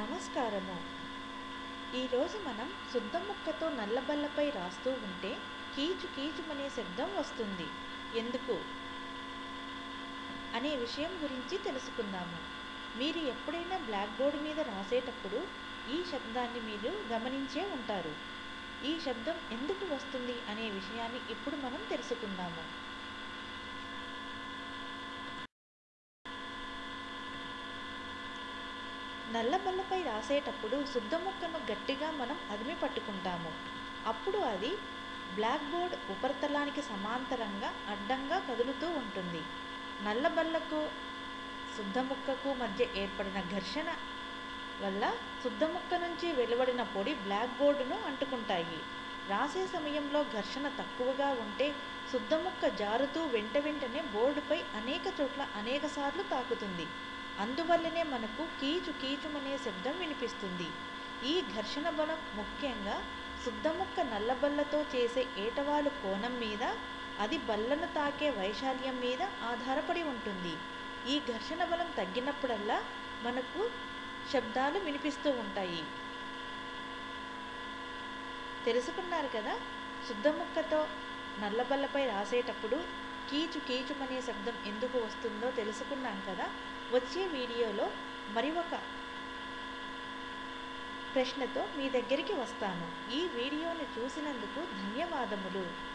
నమస్కారము ఈరోజు మనం శుద్ధ ముక్కతో నల్లబల్లపై రాస్తూ ఉంటే కీచు కీచుమనే శబ్దం వస్తుంది ఎందుకు అనే విషయం గురించి తెలుసుకుందాము మీరు ఎప్పుడైనా బ్లాక్ బోర్డ్ మీద రాసేటప్పుడు ఈ శబ్దాన్ని మీరు గమనించే ఉంటారు ఈ శబ్దం ఎందుకు వస్తుంది అనే విషయాన్ని ఇప్పుడు మనం తెలుసుకుందాము నల్లబల్లపై రాసేటప్పుడు శుద్ధ ముక్కను గట్టిగా మనం అదిమి పట్టుకుంటాము అప్పుడు అది బ్లాక్ బోర్డ్ ఉపరితలానికి సమాంతరంగా అడ్డంగా కదులుతూ ఉంటుంది నల్లబల్లకు శుద్ధ ముక్కకు మధ్య ఏర్పడిన ఘర్షణ వల్ల శుద్ధ ముక్క నుంచి వెలువడిన పొడి బ్లాక్ బోర్డును అంటుకుంటాయి రాసే సమయంలో ఘర్షణ తక్కువగా ఉంటే శుద్ధ ముక్క జారుతూ వెంట వెంటనే బోర్డుపై అనేక చోట్ల అనేక సార్లు తాకుతుంది అందువల్లనే మనకు కీచు కీచుమనే శబ్దం వినిపిస్తుంది ఈ ఘర్షణ బలం ముఖ్యంగా శుద్ధ ముక్క నల్లబల్లతో చేసే ఏటవాలు కోణం మీద అది బల్లను తాకే వైశాల్యం మీద ఆధారపడి ఉంటుంది ఈ ఘర్షణ బలం తగ్గినప్పుడల్లా మనకు శబ్దాలు వినిపిస్తూ ఉంటాయి తెలుసుకున్నారు కదా శుద్ధ ముక్కతో నల్లబల్లపై రాసేటప్పుడు కీచు కీచుమనే శబ్దం ఎందుకు వస్తుందో తెలుసుకున్నాం కదా వచ్చే వీడియోలో మరి ఒక ప్రశ్నతో మీ దగ్గరికి వస్తాను ఈ వీడియోని చూసినందుకు ధన్యవాదములు